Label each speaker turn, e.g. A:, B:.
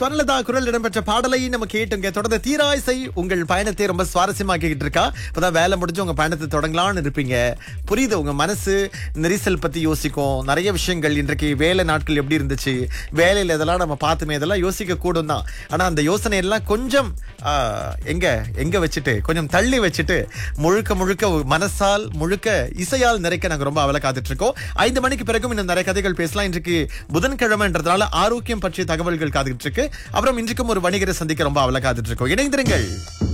A: ஸ்வர்ணலதா குரல் இடம்பெற்ற பாடலை நம்ம கேட்டுங்க தொடர்ந்து தீராய்சை உங்கள் பயணத்தை ரொம்ப சுவாரஸ்யமாக்கிட்டு இருக்கா இப்பதான் வேலை முடிஞ்சு உங்க பயணத்தை தொடங்கலாம்னு இருப்பீங்க புரியுது உங்க மனசு நெரிசல் பத்தி யோசிக்கும் நிறைய விஷயங்கள் இன்றைக்கு வேலை நாட்கள் எப்படி இருந்துச்சு வேலையில இதெல்லாம் நம்ம பார்த்துமே இதெல்லாம் யோசிக்க கூடும் தான் ஆனா அந்த யோசனை எல்லாம் கொஞ்சம் ஆ, எங்க எங்க வச்சுட்டு கொஞ்சம் தள்ளி வச்சுட்டு முழுக்க முழுக்க ஒரு மனசால் முழுக்க இசையால் நிறைக்க நாங்க ரொம்ப அவலை காத்துட்டு இருக்கோம் ஐந்து மணிக்கு பிறகும் இன்னும் நிறைய கதைகள் பேசலாம் இன்றைக்கு புதன்கிழமைன்றதுனால ஆரோக்கியம் பற்றிய தகவல்கள் காத்துட்டு இருக்கு அப்புறம் இன்றைக்கும் ஒரு வணிகரை சந்திக்க ரொம்ப அவலை காத்துட்டு இருக்கோம் இணைந்திருங்கள்